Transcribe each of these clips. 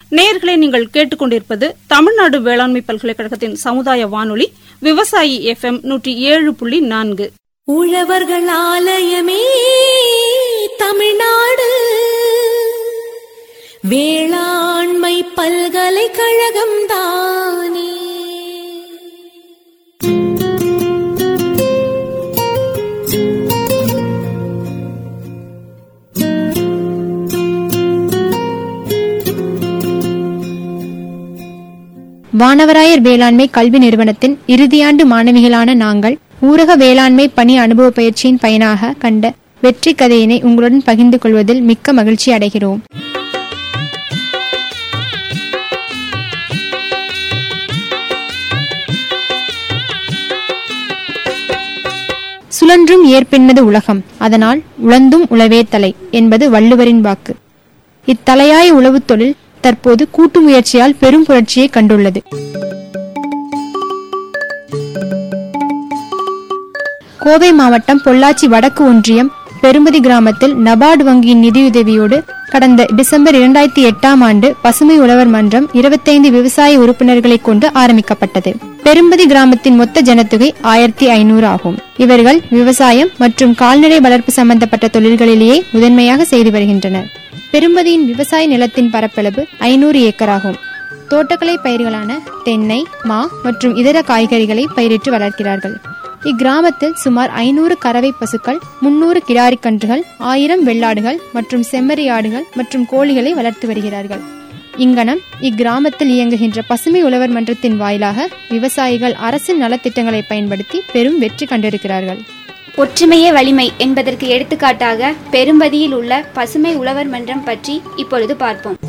நேயர்களே நீங்கள் கேட்டுக்கொண்டிருப்பது தமிழ்நாடு வேளாண்மை பல்கலைக்கழகத்தின் சமுதாய வானொலி விவசாயி எஃப்எம் நூற்றி ஏழு புள்ளி நான்கு உழவர்கள் ஆலயமே தமிழ்நாடு வேளாண்மை பல்கலைக்கழகம் தானே வானவராயர் வேளாண்மை கல்வி நிறுவனத்தின் இறுதியாண்டு மாணவிகளான நாங்கள் ஊரக வேளாண்மை பணி அனுபவ பயிற்சியின் பயனாக கண்ட வெற்றி கதையினை உங்களுடன் பகிர்ந்து கொள்வதில் மிக்க மகிழ்ச்சி அடைகிறோம் சுழன்றும் ஏற்பின்னது உலகம் அதனால் உழந்தும் உழவே தலை என்பது வள்ளுவரின் வாக்கு இத்தலையாய உழவுத் தொழில் தற்போது கூட்டு முயற்சியால் பெரும் புரட்சியை கண்டுள்ளது கோவை மாவட்டம் பொள்ளாச்சி வடக்கு ஒன்றியம் பெரும்பதி கிராமத்தில் நபார்டு வங்கியின் நிதியுதவியோடு கடந்த டிசம்பர் இரண்டாயிரத்தி எட்டாம் ஆண்டு பசுமை உழவர் மன்றம் இருபத்தைந்து விவசாய உறுப்பினர்களை கொண்டு ஆரம்பிக்கப்பட்டது பெரும்பதி கிராமத்தின் மொத்த ஜனத்தொகை ஆயிரத்தி ஐநூறு ஆகும் இவர்கள் விவசாயம் மற்றும் கால்நடை வளர்ப்பு சம்பந்தப்பட்ட தொழில்களிலேயே முதன்மையாக செய்து வருகின்றனர் பெரும்பதியின் விவசாய நிலத்தின் பரப்பளவு ஐநூறு ஏக்கர் ஆகும் தோட்டக்கலை பயிர்களான தென்னை மா மற்றும் இதர காய்கறிகளை பயிரிட்டு வளர்க்கிறார்கள் இக்கிராமத்தில் சுமார் ஐநூறு கறவை பசுக்கள் முன்னூறு கிடாரி கன்றுகள் ஆயிரம் வெள்ளாடுகள் மற்றும் செம்மறி ஆடுகள் மற்றும் கோழிகளை வளர்த்து வருகிறார்கள் இங்கனம் இக்கிராமத்தில் இயங்குகின்ற பசுமை உழவர் மன்றத்தின் வாயிலாக விவசாயிகள் அரசின் நலத்திட்டங்களை பயன்படுத்தி பெரும் வெற்றி கண்டிருக்கிறார்கள் ஒற்றுமையே வலிமை என்பதற்கு எடுத்துக்காட்டாக பெரும்பதியில் உள்ள பசுமை உழவர் மன்றம் பற்றி இப்பொழுது பார்ப்போம்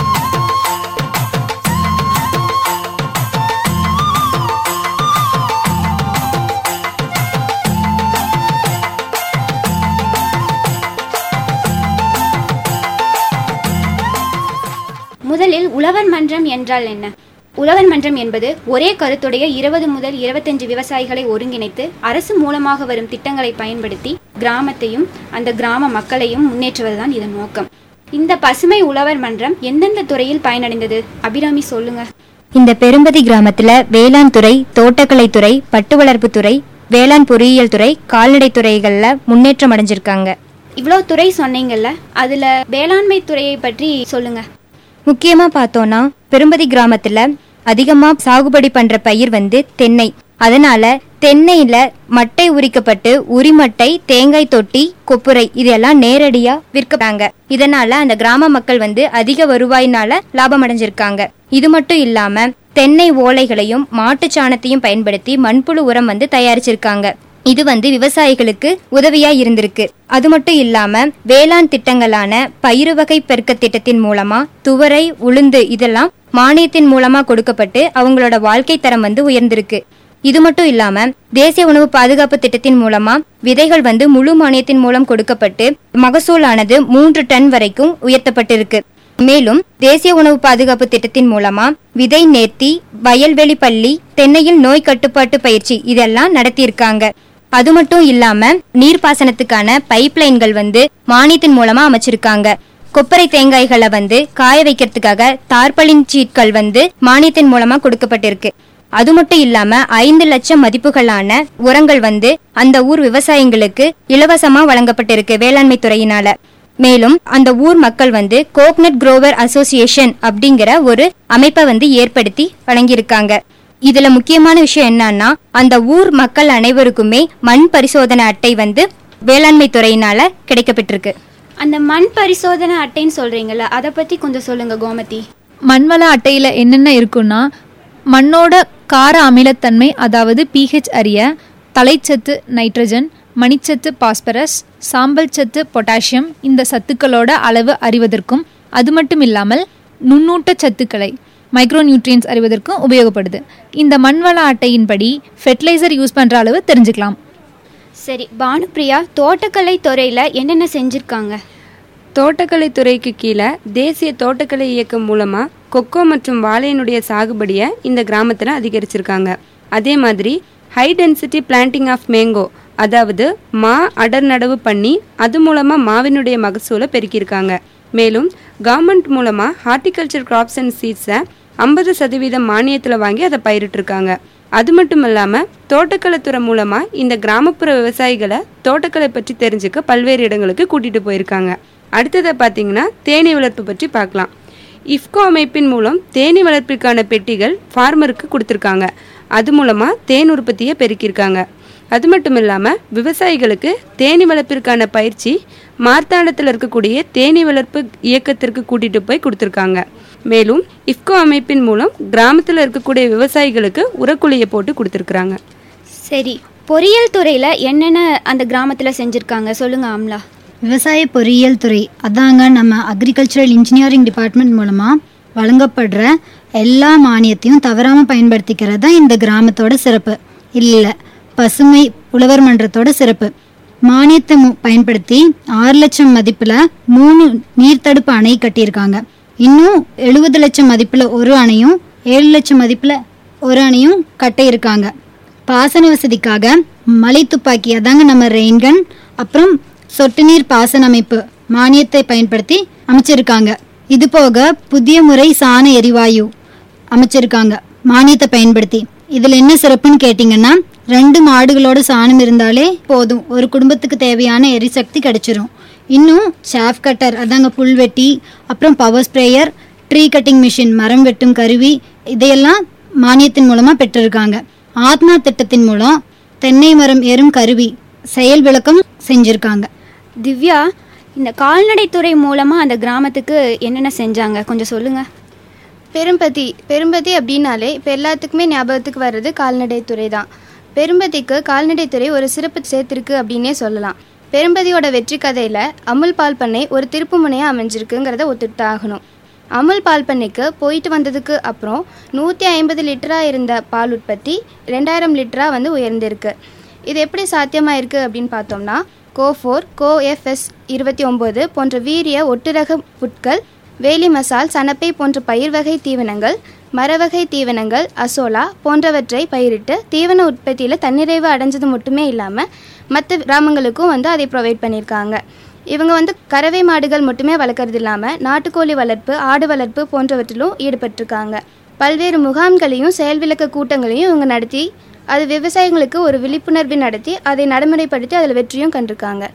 முதலில் உழவர் மன்றம் என்றால் என்ன உழவர் மன்றம் என்பது ஒரே கருத்துடைய இருபது முதல் இருபத்தஞ்சு விவசாயிகளை ஒருங்கிணைத்து அரசு மூலமாக வரும் திட்டங்களை பயன்படுத்தி கிராமத்தையும் அந்த கிராம மக்களையும் முன்னேற்றுவதுதான் இதன் நோக்கம் இந்த பசுமை உழவர் மன்றம் எந்தெந்த துறையில் பயனடைந்தது அபிராமி சொல்லுங்க இந்த பெரும்பதி கிராமத்துல வேளாண் துறை தோட்டக்கலை துறை பட்டு வளர்ப்பு துறை வேளாண் பொறியியல் துறை கால்நடை துறைகள்ல முன்னேற்றம் அடைஞ்சிருக்காங்க இவ்வளோ துறை சொன்னீங்கல்ல அதுல வேளாண்மை துறையை பற்றி சொல்லுங்க முக்கியமா பார்த்தோம்னா பெரும்பதி கிராமத்துல அதிகமா சாகுபடி பண்ற பயிர் வந்து தென்னை அதனால தென்னையில மட்டை உரிக்கப்பட்டு உரிமட்டை தேங்காய் தொட்டி கொப்புரை இதெல்லாம் நேரடியா விற்கறாங்க இதனால அந்த கிராம மக்கள் வந்து அதிக வருவாயினால லாபம் அடைஞ்சிருக்காங்க இது மட்டும் இல்லாம தென்னை ஓலைகளையும் மாட்டுச் சாணத்தையும் பயன்படுத்தி மண்புழு உரம் வந்து தயாரிச்சிருக்காங்க இது வந்து விவசாயிகளுக்கு உதவியா இருந்திருக்கு அது மட்டும் இல்லாம வேளாண் திட்டங்களான பயிறு வகை பெருக்க திட்டத்தின் மூலமா துவரை உளுந்து இதெல்லாம் மானியத்தின் மூலமா கொடுக்கப்பட்டு அவங்களோட வாழ்க்கை தரம் வந்து உயர்ந்திருக்கு இது மட்டும் இல்லாம தேசிய உணவு பாதுகாப்பு திட்டத்தின் மூலமா விதைகள் வந்து முழு மானியத்தின் மூலம் கொடுக்கப்பட்டு மகசூலானது மூன்று டன் வரைக்கும் உயர்த்தப்பட்டிருக்கு மேலும் தேசிய உணவு பாதுகாப்பு திட்டத்தின் மூலமா விதை நேர்த்தி வயல்வெளி பள்ளி தென்னையில் நோய் கட்டுப்பாட்டு பயிற்சி இதெல்லாம் நடத்தியிருக்காங்க அது மட்டும் இல்லாம நீர்ப்பாசனத்துக்கான பைப் லைன்கள் வந்து மானியத்தின் மூலமா அமைச்சிருக்காங்க கொப்பரை தேங்காய்களை வந்து காய வைக்கிறதுக்காக தார்பலின் சீட்கள் வந்து மானியத்தின் மூலமா கொடுக்கப்பட்டிருக்கு அது மட்டும் இல்லாம ஐந்து லட்சம் மதிப்புகளான உரங்கள் வந்து அந்த ஊர் விவசாயிங்களுக்கு இலவசமா வழங்கப்பட்டிருக்கு வேளாண்மை துறையினால மேலும் அந்த ஊர் மக்கள் வந்து கோக்னட் குரோவர் அசோசியேஷன் அப்படிங்கிற ஒரு அமைப்பை வந்து ஏற்படுத்தி வழங்கியிருக்காங்க இதுல முக்கியமான விஷயம் என்னன்னா அந்த ஊர் மக்கள் அனைவருக்குமே மண் பரிசோதனை அட்டை வந்து வேளாண்மை துறையினால கிடைக்கப்பட்டிருக்கு அந்த மண் பரிசோதனை அட்டைன்னு சொல்றீங்கல்ல அதை பத்தி கொஞ்சம் சொல்லுங்க கோமதி மண்வள அட்டையில என்னென்ன இருக்குன்னா மண்ணோட கார அமிலத்தன்மை அதாவது பிஹெச் அறிய தலைச்சத்து நைட்ரஜன் மணிச்சத்து பாஸ்பரஸ் சாம்பல் சத்து பொட்டாசியம் இந்த சத்துக்களோட அளவு அறிவதற்கும் அது மட்டும் இல்லாமல் நுண்ணூட்ட சத்துக்களை மைக்ரோ நியூட்ரியன்ஸ் அறிவதற்கும் உபயோகப்படுது இந்த மண்வள அட்டையின்படி ஃபெர்டிலைசர் யூஸ் பண்ற அளவு தெரிஞ்சுக்கலாம் சரி பானுப்பிரியா தோட்டக்கலை துறையில என்னென்ன செஞ்சிருக்காங்க தோட்டக்கலை துறைக்கு கீழே தேசிய தோட்டக்கலை இயக்கம் மூலமா கொக்கோ மற்றும் வாழையினுடைய சாகுபடியை இந்த கிராமத்துல அதிகரிச்சிருக்காங்க அதே மாதிரி high density planting of mango அதாவது மா அடர் நடவு பண்ணி அது மூலமா மாவினுடைய மகசூலை பெருக்கியிருக்காங்க மேலும் கவர்மெண்ட் மூலமாக ஹார்டிகல்ச்சர் கிராப்ஸ் அண்ட் சீட்ஸை ஐம்பது சதவீதம் மானியத்தில் வாங்கி அதை பயிரிட்டிருக்காங்க அது மட்டும் இல்லாமல் தோட்டக்கலைத்துறை மூலமாக இந்த கிராமப்புற விவசாயிகளை தோட்டக்கலை பற்றி தெரிஞ்சுக்க பல்வேறு இடங்களுக்கு கூட்டிகிட்டு போயிருக்காங்க அடுத்ததை பார்த்தீங்கன்னா தேனீ வளர்ப்பு பற்றி பார்க்கலாம் இஃப்கோ அமைப்பின் மூலம் தேனீ வளர்ப்பிற்கான பெட்டிகள் ஃபார்மருக்கு கொடுத்துருக்காங்க அது மூலமாக தேன் உற்பத்தியை பெருக்கியிருக்காங்க அது மட்டும் இல்லாமல் விவசாயிகளுக்கு தேனீ வளர்ப்பிற்கான பயிற்சி மார்த்தாண்டத்தில் இருக்கக்கூடிய தேனீ வளர்ப்பு இயக்கத்திற்கு கூட்டிகிட்டு போய் கொடுத்துருக்காங்க மேலும் இஃப்கோ அமைப்பின் மூலம் கிராமத்தில் இருக்கக்கூடிய விவசாயிகளுக்கு உரக்குழியை போட்டு கொடுத்துருக்குறாங்க சரி பொறியியல் துறையில் என்னென்ன அந்த கிராமத்தில் செஞ்சுருக்காங்க சொல்லுங்க ஆம்லா விவசாய பொறியியல் துறை அதாங்க நம்ம அக்ரிகல்ச்சரல் இன்ஜினியரிங் டிபார்ட்மெண்ட் மூலமாக வழங்கப்படுற எல்லா மானியத்தையும் தவறாமல் பயன்படுத்திக்கிறது தான் இந்த கிராமத்தோட சிறப்பு இல்லை பசுமை உழவர் மன்றத்தோட சிறப்பு மானியத்தை மு- பயன்படுத்தி ஆறு லட்சம் மதிப்பில் மூணு நீர்த்தடுப்பு அணை கட்டியிருக்காங்க இன்னும் எழுபது லட்சம் மதிப்பில் ஒரு அணையும் ஏழு லட்சம் மதிப்பில் ஒரு அணையும் கட்ட இருக்காங்க பாசன வசதிக்காக மலை துப்பாக்கி அதாங்க நம்ம ரெயின்கன் அப்புறம் சொட்டு நீர் பாசன அமைப்பு மானியத்தை பயன்படுத்தி அமைச்சிருக்காங்க இது போக புதிய முறை சாண எரிவாயு அமைச்சிருக்காங்க மானியத்தை பயன்படுத்தி இதுல என்ன சிறப்புன்னு கேட்டிங்கன்னா ரெண்டு மாடுகளோட சாணம் இருந்தாலே போதும் ஒரு குடும்பத்துக்கு தேவையான எரிசக்தி கிடைச்சிரும் இன்னும் ஷாஃப் கட்டர் அதாங்க புல்வெட்டி அப்புறம் power sprayer tree cutting machine மரம் வெட்டும் கருவி இதையெல்லாம் மானியத்தின் மூலமா பெற்றிருக்காங்க ஆத்மா திட்டத்தின் மூலம் தென்னை மரம் ஏறும் கருவி செயல் விளக்கம் செஞ்சிருக்காங்க திவ்யா இந்த கால்நடைத்துறை மூலமாக அந்த கிராமத்துக்கு என்னென்ன செஞ்சாங்க கொஞ்சம் சொல்லுங்கள் பெரும்பதி பெரும்பதி அப்படின்னாலே இப்போ எல்லாத்துக்குமே ஞாபகத்துக்கு வர்றது கால்நடைத்துறை தான் பெரும்பதிக்கு கால்நடைத்துறை ஒரு சிறப்பு சேர்த்திருக்கு அப்படின்னே சொல்லலாம் பெரும்பதியோட வெற்றி கதையில் அமுல் பால் பண்ணை ஒரு திருப்பு முனையாக அமைஞ்சிருக்குங்கிறத ஒத்துட்டு ஆகணும் அமுல் பால் பண்ணைக்கு போயிட்டு வந்ததுக்கு அப்புறம் நூற்றி ஐம்பது லிட்டராக இருந்த பால் உற்பத்தி ரெண்டாயிரம் லிட்டராக வந்து உயர்ந்திருக்கு இது எப்படி சாத்தியமாயிருக்கு அப்படின்னு பார்த்தோம்னா கோஃபோர் கோஎஃப்எஸ் இருபத்தி ஒம்பது போன்ற வீரிய ஒட்டுரக புட்கள் வேலி மசால் சணப்பை போன்ற பயிர் வகை தீவனங்கள் மரவகை தீவனங்கள் அசோலா போன்றவற்றை பயிரிட்டு தீவன உற்பத்தியில் தன்னிறைவு அடைஞ்சது மட்டுமே இல்லாமல் மற்ற கிராமங்களுக்கும் வந்து அதை ப்ரொவைட் பண்ணியிருக்காங்க இவங்க வந்து கறவை மாடுகள் மட்டுமே வளர்க்குறது இல்லாமல் நாட்டுக்கோழி வளர்ப்பு ஆடு வளர்ப்பு போன்றவற்றிலும் ஈடுபட்டிருக்காங்க பல்வேறு முகாம்களையும் செயல் விளக்க கூட்டங்களையும் இவங்க நடத்தி அது விவசாயிகளுக்கு ஒரு விழிப்புணர்வு நடத்தி அதை நடைமுறைப்படுத்தி அதில் வெற்றியும் கண்டிருக்காங்க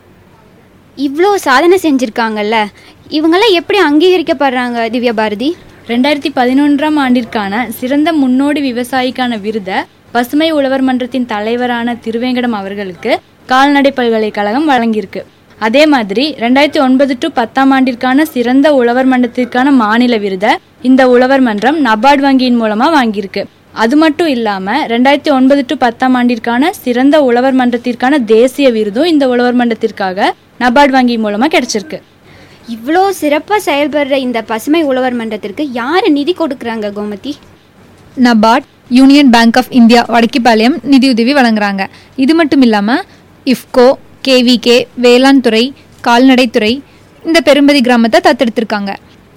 இவ்வளோ சாதனை செஞ்சுருக்காங்கல்ல இவங்கெல்லாம் எப்படி அங்கீகரிக்கப்படுறாங்க திவ்யா பாரதி ரெண்டாயிரத்தி பதினொன்றாம் ஆண்டிற்கான சிறந்த முன்னோடி விவசாயிக்கான விருதை பசுமை உழவர் மன்றத்தின் தலைவரான திருவேங்கடம் அவர்களுக்கு கால்நடை பல்கலைக்கழகம் வழங்கியிருக்கு அதே மாதிரி ரெண்டாயிரத்தி ஒன்பது டு பத்தாம் ஆண்டிற்கான சிறந்த உழவர் மன்றத்திற்கான மாநில விருதை இந்த உழவர் மன்றம் நபார்டு வங்கியின் மூலமா வாங்கியிருக்கு அது மட்டும் இல்லாம ரெண்டாயிரத்தி ஒன்பது டு பத்தாம் ஆண்டிற்கான சிறந்த உழவர் மன்றத்திற்கான தேசிய விருதும் இந்த உழவர் மன்றத்திற்காக நபார்டு வங்கி மூலமா கிடைச்சிருக்கு இவ்வளோ சிறப்பாக செயல்படுற இந்த பசுமை உழவர் மன்றத்திற்கு யார் நிதி கொடுக்குறாங்க Gomathi NABARD union bank of India Vadakkipalayam நிதியுதவி வழங்குறாங்க இது மட்டும் இல்லாமல் இஃப்கோ கேவிகே வேளாண் துறை கால்நடைத்துறை இந்த பெரும்பதி கிராமத்தை தத்தெடுத்திருக்காங்க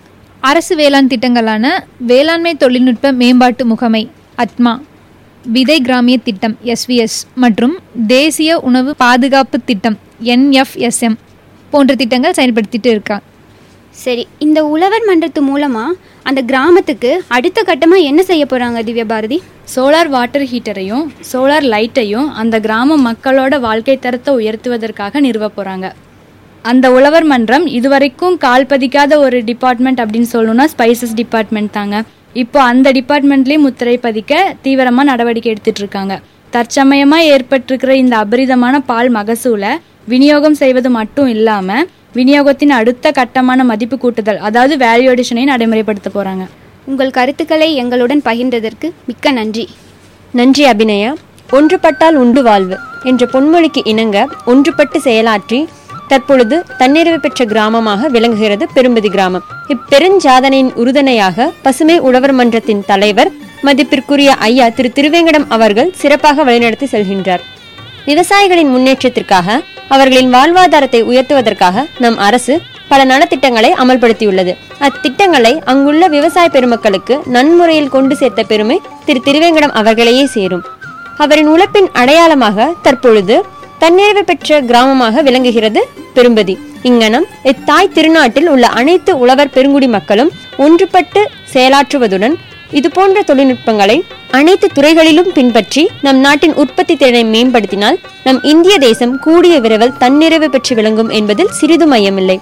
அரசு வேளாண் திட்டங்களான வேளாண்மை தொழில்நுட்ப மேம்பாட்டு முகமை அத்மா விதை கிராமிய திட்டம் எஸ்விஎஸ் மற்றும் தேசிய உணவு பாதுகாப்பு திட்டம் என்எஃப்எஸ்எம் போன்ற திட்டங்கள் செயல்படுத்திட்டு இருக்காங்க சரி இந்த உழவர் மன்றத்து மூலமாக அந்த கிராமத்துக்கு அடுத்த கட்டமாக என்ன செய்ய போகிறாங்க திவ்யா பாரதி சோலார் வாட்டர் ஹீட்டரையும் சோலார் லைட்டையும் அந்த கிராம மக்களோட வாழ்க்கை தரத்தை உயர்த்துவதற்காக நிறுவ போறாங்க அந்த உழவர் மன்றம் இதுவரைக்கும் கால் பதிக்காத ஒரு டிபார்ட்மெண்ட் அப்படின்னு சொல்லணும்னா ஸ்பைசஸ் டிபார்ட்மெண்ட் தாங்க இப்போ அந்த டிபார்ட்மெண்ட்லேயும் முத்திரை பதிக்க தீவிரமாக நடவடிக்கை எடுத்துட்டு இருக்காங்க தற்சமயமாக ஏற்பட்டிருக்கிற இந்த அபரிதமான பால் மகசூலை விநியோகம் செய்வது மட்டும் இல்லாமல் விநியோகத்தின் அடுத்த கட்டமான மதிப்பு கூட்டுதல் அதாவது வேல்யூ அடிஷனை நடைமுறைப்படுத்த போறாங்க உங்கள் கருத்துக்களை எங்களுடன் பகிர்ந்ததற்கு மிக்க நன்றி நன்றி அபிநயா ஒன்றுபட்டால் உண்டு வாழ்வு என்ற பொன்மொழிக்கு இணங்க ஒன்றுபட்டு செயலாற்றி தற்பொழுது தன்னிறைவு பெற்ற கிராமமாக விளங்குகிறது பெரும்பதி கிராமம் இப்பெருஞ்சாதனையின் உறுதுணையாக பசுமை உழவர் மன்றத்தின் தலைவர் மதிப்பிற்குரிய ஐயா திரு திருவேங்கடம் அவர்கள் சிறப்பாக வழிநடத்தி செல்கின்றார் விவசாயிகளின் முன்னேற்றத்திற்காக அவர்களின் வாழ்வாதாரத்தை உயர்த்துவதற்காக நம் அரசு பல நலத்திட்டங்களை அமல்படுத்தியுள்ளது அத்திட்டங்களை அங்குள்ள விவசாய பெருமக்களுக்கு நன்முறையில் கொண்டு சேர்த்த பெருமை திரு திருவேங்கடம் அவர்களையே சேரும் அவரின் உழைப்பின் அடையாளமாக தற்பொழுது தன்னிறைவு பெற்ற கிராமமாக விளங்குகிறது பெரும்பதி இங்கனம் இத்தாய் திருநாட்டில் உள்ள அனைத்து உழவர் பெருங்குடி மக்களும் ஒன்றுபட்டு செயலாற்றுவதுடன் இதுபோன்ற தொழில்நுட்பங்களை அனைத்து துறைகளிலும் பின்பற்றி நம் நாட்டின் உற்பத்தி திறனை மேம்படுத்தினால் நம் இந்திய தேசம் கூடிய விரைவில் தன்னிறைவு பெற்று விளங்கும் என்பதில் சிறிது மையமில்லை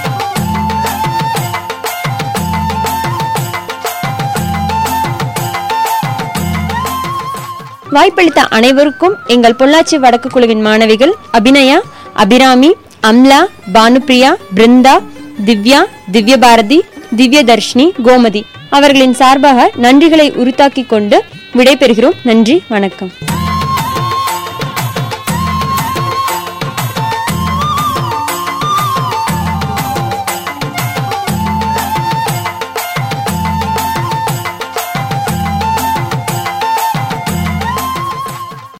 வாய்ப்பளித்த அனைவருக்கும் எங்கள் பொள்ளாச்சி வடக்கு குழுவின் மாணவிகள் அபிநயா அபிராமி அம்லா பானுப்ரியா பிருந்தா திவ்யா திவ்யபாரதி திவ்யதர்ஷினி கோமதி அவர்களின் சார்பாக நன்றிகளை உரித்தாக்கிக் கொண்டு விடைபெறுகிறோம் நன்றி வணக்கம்